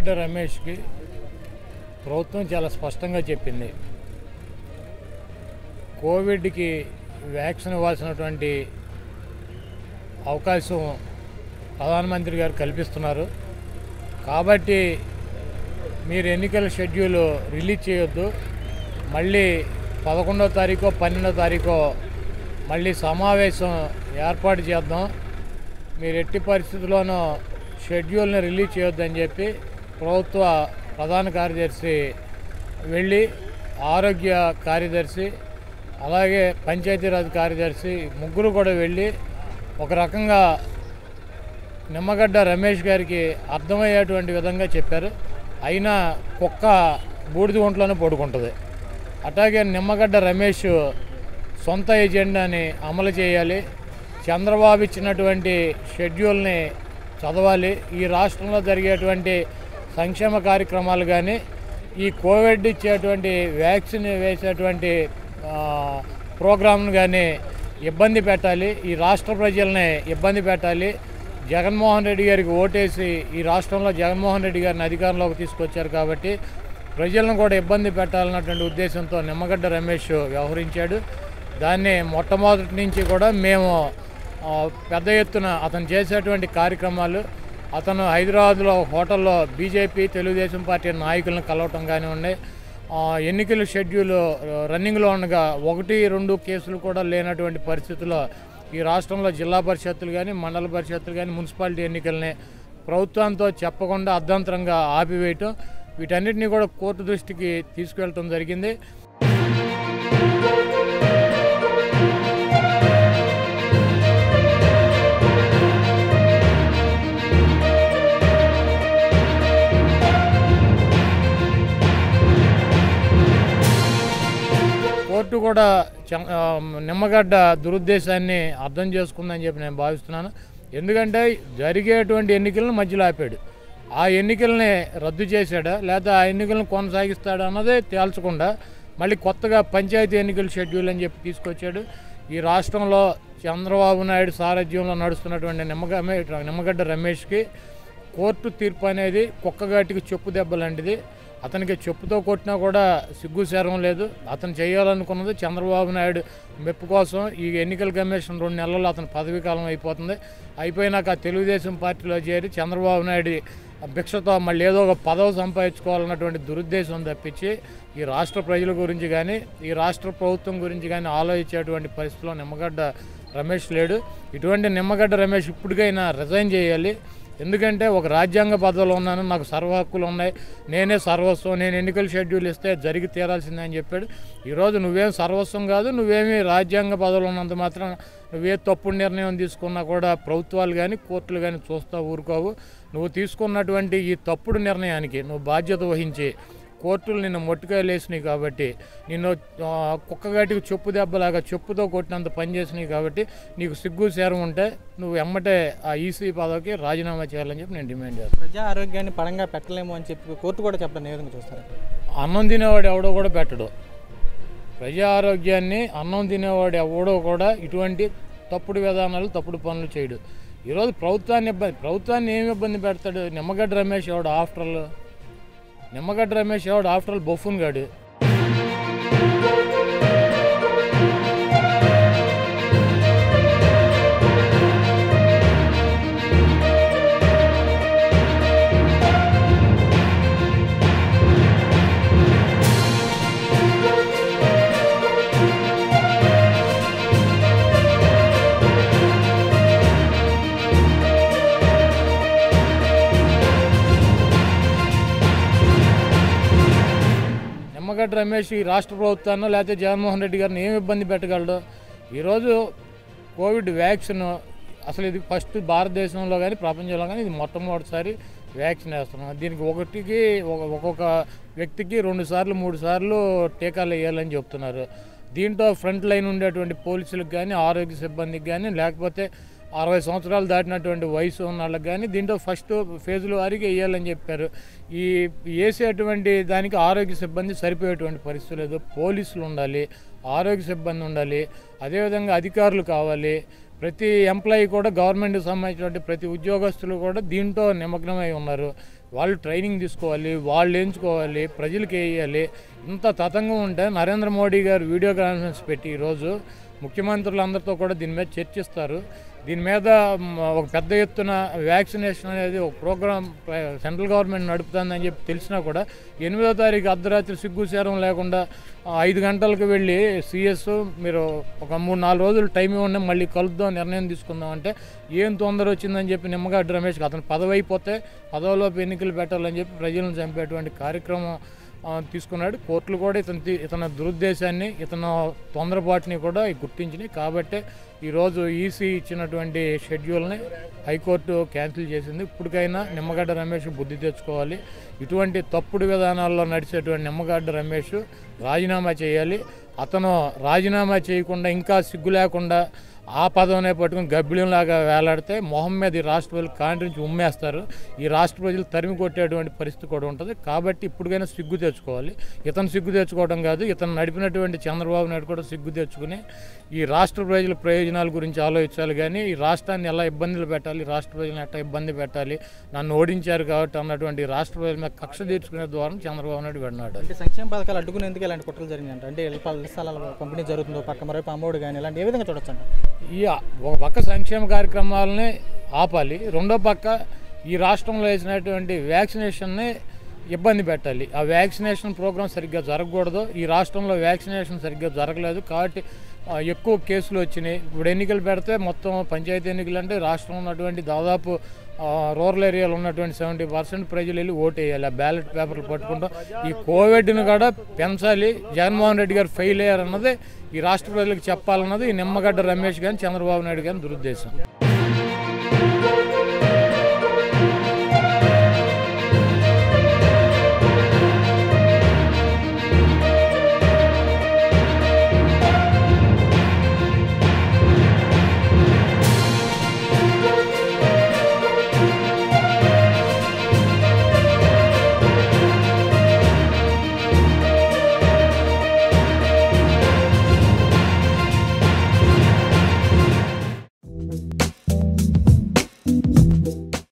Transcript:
నిమ్మగడ్డ రమేష్కి ప్రభుత్వం చాలా స్పష్టంగా చెప్పింది కోవిడ్కి వ్యాక్సిన్ ఇవ్వాల్సినటువంటి అవకాశం ప్రధానమంత్రి గారు కల్పిస్తున్నారు కాబట్టి మీరు ఎన్నికల షెడ్యూల్ రిలీజ్ చేయొద్దు మళ్ళీ పదకొండో తారీఖు పన్నెండో తారీఖు మళ్ళీ సమావేశం ఏర్పాటు చేద్దాం మీరు ఎట్టి పరిస్థితుల్లోనూ షెడ్యూల్ని రిలీజ్ చేయొద్దని చెప్పి ప్రభుత్వ ప్రధాన కార్యదర్శి వెళ్ళి ఆరోగ్య కార్యదర్శి అలాగే పంచాయతీరాజ్ కార్యదర్శి ముగ్గురు కూడా వెళ్ళి ఒక రకంగా నిమ్మగడ్డ రమేష్ గారికి అర్థమయ్యేటువంటి విధంగా చెప్పారు అయినా కుక్క బూడిద ఒంట్లోనే పడుకుంటుంది అట్లాగే నిమ్మగడ్డ రమేష్ సొంత ఎజెండాని అమలు చేయాలి చంద్రబాబు ఇచ్చినటువంటి షెడ్యూల్ని చదవాలి ఈ రాష్ట్రంలో జరిగేటువంటి సంక్షేమ కార్యక్రమాలు కానీ ఈ కోవిడ్ ఇచ్చేటువంటి వ్యాక్సిన్ వేసేటువంటి ఆ, ప్రోగ్రాంను కానీ ఇబ్బంది పెట్టాలి ఈ రాష్ట్ర ప్రజల్ని ఇబ్బంది పెట్టాలి జగన్మోహన్ రెడ్డి గారికి ఓటేసి ఈ రాష్ట్రంలో జగన్మోహన్ రెడ్డి గారిని అధికారంలోకి తీసుకొచ్చారు కాబట్టి ప్రజలను కూడా ఇబ్బంది పెట్టాలన్నటువంటి ఉద్దేశంతో నిమ్మగడ్డ రమేష్ వ్యవహరించాడు దాన్ని మొట్టమొదటి నుంచి కూడా మేము ఆ, పెద్ద ఎత్తున అతను చేసేటువంటి కార్యక్రమాలు అతను హైదరాబాద్లో ఒక హోటల్లో బీజేపీ తెలుగుదేశం పార్టీ నాయకులను కలవటం కానివ్వండి ఆ, ఎన్నికల షెడ్యూల్ ఆ, రన్నింగ్లో ఉండగా ఒకటి రెండు కేసులు కూడా లేనటువంటి పరిస్థితుల్లో ఈ రాష్ట్రంలో జిల్లా పరిషత్తులు కానీ మండల పరిషత్తులు కానీ మున్సిపాలిటీ ఎన్నికల్ని ప్రభుత్వంతో చెప్పకుండా అర్ధంతరంగా ఆపివేయటం వీటన్నిటిని కూడా కోర్టు దృష్టికి తీసుకెళ్ళటం జరిగింది కోర్టు కూడా చ- ఆ, నిమ్మగడ్డ దురుద్దేశాన్ని అర్థం చేసుకుందని చెప్పి నేను భావిస్తున్నాను ఎందుకంటే జరిగేటువంటి ఎన్నికలను మధ్యలో ఆపాడు ఆ ఎన్నికల్ని రద్దు చేశాడా లేదా ఆ ఎన్నికలను కొనసాగిస్తాడా అన్నదే తేల్చకుండా మళ్ళీ కొత్తగా పంచాయతీ ఎన్నికల షెడ్యూల్ అని చెప్పి తీసుకొచ్చాడు ఈ రాష్ట్రంలో చంద్రబాబు నాయుడు సారథ్యంలో నడుస్తున్నటువంటి నిమ్మగ నిమ్మగడ్డ రమేష్కి కోర్టు తీర్పు అనేది కుక్కగాటికి చెప్పు దెబ్బ లాంటిది అతనికి చెప్పుతో కొట్టినా కూడా సిగ్గు శరం లేదు అతను చేయాలనుకున్నది చంద్రబాబు నాయుడు మెప్పు కోసం ఈ ఎన్నికల కమిషన్ రెండు నెలల్లో అతని పదవీ కాలం అయిపోతుంది అయిపోయినాక ఆ తెలుగుదేశం పార్టీలో చేరి చంద్రబాబు నాయుడు భిక్షతో మళ్ళీ ఏదో ఒక పదవి సంపాదించుకోవాలన్నటువంటి దురుద్దేశం తప్పించి ఈ రాష్ట్ర ప్రజల గురించి కానీ ఈ రాష్ట్ర ప్రభుత్వం గురించి కానీ ఆలోచించేటువంటి పరిస్థితిలో నిమ్మగడ్డ రమేష్ లేడు ఇటువంటి నిమ్మగడ్డ రమేష్ ఇప్పటికైనా రిజైన్ చేయాలి ఎందుకంటే ఒక రాజ్యాంగ పదవిలో ఉన్నాను నాకు సర్వ హక్కులు ఉన్నాయి నేనే సర్వస్వం నేను ఎన్నికల షెడ్యూల్ ఇస్తే జరిగి తీరాల్సిందే అని చెప్పాడు ఈరోజు నువ్వేం సర్వస్వం కాదు నువ్వేమి రాజ్యాంగ పదవిలో ఉన్నంత మాత్రం నువ్వే తప్పుడు నిర్ణయం తీసుకున్నా కూడా ప్రభుత్వాలు కానీ కోర్టులు కానీ చూస్తా ఊరుకోవు నువ్వు తీసుకున్నటువంటి ఈ తప్పుడు నిర్ణయానికి నువ్వు బాధ్యత వహించి కోర్టులు నిన్ను మొట్టుకాయలేసినాయి కాబట్టి నిన్ను ఆ, కుక్కగాటికి చెప్పు దెబ్బలాగా చెప్పుతో కొట్టినంత పని చేసినాయి కాబట్టి నీకు సిగ్గు సేరం ఉంటే నువ్వు ఎమ్మటే ఆ ఈసీ పదవికి రాజీనామా చేయాలని చెప్పి నేను డిమాండ్ చేస్తాను ప్రజా ఆరోగ్యాన్ని పరంగా పెట్టలేము అని చెప్పి కోర్టు కూడా చెప్పడం ఏ విధంగా చూస్తారు అన్నం తినేవాడు ఎవడో కూడా పెట్టడు ప్రజా ఆరోగ్యాన్ని అన్నం తినేవాడు ఎవడో కూడా ఇటువంటి తప్పుడు విధానాలు తప్పుడు పనులు చేయడు ఈరోజు ప్రభుత్వాన్ని ఇబ్బంది ప్రభుత్వాన్ని ఏమి ఇబ్బంది పెడతాడు నిమ్మగడ్డ రమేష్ ఎవడు ఆఫ్టర్ ఆల్ నిమ్మగడ్డ రమేష్ ఎవడు ఆఫ్టర్ ఆల్ బొఫున్ గాడు నిమ్మగడ్డ రమేష్ ఈ రాష్ట్ర ప్రభుత్వాన్ని లేకపోతే జగన్మోహన్ రెడ్డి గారిని ఏమి ఇబ్బంది పెట్టగలడు ఈరోజు కోవిడ్ వ్యాక్సిన్ అసలు ఇది ఫస్ట్ భారతదేశంలో కానీ ప్రపంచంలో కానీ ఇది మొట్టమొదటిసారి వ్యాక్సిన్ వేస్తున్నాం దీనికి ఒకటికి ఒక- ఒక్కొక్క వ్యక్తికి రెండు సార్లు మూడు సార్లు టీకాలు వేయాలని చెప్తున్నారు దీంట్లో ఫ్రంట్ లైన్ ఉండేటువంటి పోలీసులకు కానీ ఆరోగ్య సిబ్బందికి కానీ లేకపోతే అరవై సంవత్సరాలు దాటినటువంటి వయసు ఉన్న వాళ్ళకి కానీ దీంట్లో ఫస్ట్ ఫేజ్లో వారికి వేయాలని చెప్పారు ఈ వేసేటువంటి దానికి ఆరోగ్య సిబ్బంది సరిపోయేటువంటి పరిస్థితి లేదు పోలీసులు ఉండాలి ఆరోగ్య సిబ్బంది ఉండాలి అదేవిధంగా అధికారులు కావాలి ప్రతి ఎంప్లాయీ కూడా గవర్నమెంట్కి సంబంధించినటువంటి ప్రతి ఉద్యోగస్తులు కూడా దీంట్లో నిమగ్నమై ఉన్నారు వాళ్ళు ట్రైనింగ్ తీసుకోవాలి వాళ్ళు ఎంచుకోవాలి ప్రజలకు వేయాలి ఇంత తతంగం ఉంటే నరేంద్ర మోడీ గారు వీడియో కాన్ఫరెన్స్ పెట్టి ఈరోజు ముఖ్యమంత్రులందరితో కూడా దీని మీద చర్చిస్తారు దీని మీద మ్, ఒక పెద్ద ఎత్తున వ్యాక్సినేషన్ అనేది ఒక ప్రోగ్రామ్ ప్ర- సెంట్రల్ గవర్నమెంట్ నడుపుతుందని చెప్పి తెలిసినా కూడా ఎనిమిదో తారీఖు అర్ధరాత్రి సిగ్గుసేరం లేకుండా ఆ, ఐదు గంటలకు వెళ్ళి సిఎస్ మీరు ఒక మూడు నాలుగు రోజులు టైం ఇవ్వండి మళ్ళీ కలుద్దాం నిర్ణయం తీసుకుందాం అంటే ఏం తొందర వచ్చిందని చెప్పి నిమ్మగడ్డ రమేష్కి అతను పదవి అయిపోతే పదవిలోపు ఎన్నికలు పెట్టాలని చెప్పి ప్రజలను చంపేటువంటి కార్యక్రమం ఆ, తీసుకున్నాడు కోర్టులు కూడా ఇతని తీ- ఇతని దురుద్దేశాన్ని ఇతను తొందరపాటుని కూడా గుర్తించినాయి కాబట్టి ఈరోజు ఈసీ ఇచ్చినటువంటి షెడ్యూల్ని హైకోర్టు క్యాన్సిల్ చేసింది ఇప్పటికైనా నిమ్మగడ్డ రమేష్ బుద్ధి తెచ్చుకోవాలి ఇటువంటి తప్పుడు విధానాల్లో నడిచేటువంటి నిమ్మగడ్డ రమేష్ రాజీనామా చేయాలి అతను రాజీనామా చేయకుండా ఇంకా సిగ్గు లేకుండా ఆ పదవినే పట్టుకుని గబ్బిలంలాగా వేలాడితే మొహం మీద ఈ రాష్ట్ర ప్రజలు కాంట్రించి ఉమ్మేస్తారు ఈ రాష్ట్ర ప్రజలు తరిమి కొట్టేటువంటి పరిస్థితి కూడా ఉంటుంది కాబట్టి ఇప్పటికైనా సిగ్గు తెచ్చుకోవాలి ఇతను సిగ్గు తెచ్చుకోవడం కాదు ఇతను నడిపినటువంటి చంద్రబాబు నాయుడు కూడా సిగ్గు తెచ్చుకుని ఈ రాష్ట్ర ప్రజల ప్రయోజనాల గురించి ఆలోచించాలి కానీ ఈ రాష్ట్రాన్ని ఎలా ఇబ్బందులు పెట్టాలి రాష్ట్ర ప్రజలను ఎట్లా ఇబ్బంది పెట్టాలి నన్ను ఓడించారు కాబట్టి అన్నటువంటి రాష్ట్ర ప్రజల మీద కక్ష తీర్చుకునే ద్వారా చంద్రబాబు నాయుడు వెళ్ళినాడు అంటే సంక్షేమ పథకాలు అడ్డుకునేందుకు ఇలాంటి కుట్రలు జరిగినాయంట అంటే ఇళ్ళ పల్ల స్థలాల పంపిణీ జరుగుతుందో పక్క మరొక అమ్మఒడి కానీ ఇలాంటి ఏ విధంగా చూడొచ్చు అంట ఈ ఒక పక్క సంక్షేమ కార్యక్రమాలని ఆపాలి రెండో పక్క ఈ రాష్ట్రంలో వేసినటువంటి వ్యాక్సినేషన్ని ఇబ్బంది పెట్టాలి ఆ వ్యాక్సినేషన్ ప్రోగ్రామ్ సరిగ్గా జరగకూడదు ఈ రాష్ట్రంలో వ్యాక్సినేషన్ సరిగ్గా జరగలేదు కాబట్టి ఆ, ఎక్కువ కేసులు వచ్చినాయి ఇప్పుడు ఎన్నికలు పెడితే మొత్తం పంచాయతీ ఎన్నికలు అంటే రాష్ట్రంలో ఉన్నటువంటి దాదాపు ఆ, రూరల్ ఏరియాలో ఉన్నటువంటి సెవెంటీ పర్సెంట్ ప్రజలు వెళ్ళి ఓటు వేయాలి ఆ బ్యాలెట్ పేపర్లు పట్టుకుంటాం ఈ కోవిడ్ని కూడా పెంచాలి జగన్మోహన్ రెడ్డి గారు ఫెయిల్ అయ్యారన్నది ఈ రాష్ట్ర ప్రజలకు చెప్పాలన్నది ఈ నిమ్మగడ్డ రమేష్ కానీ చంద్రబాబు నాయుడు కానీ దురుద్దేశం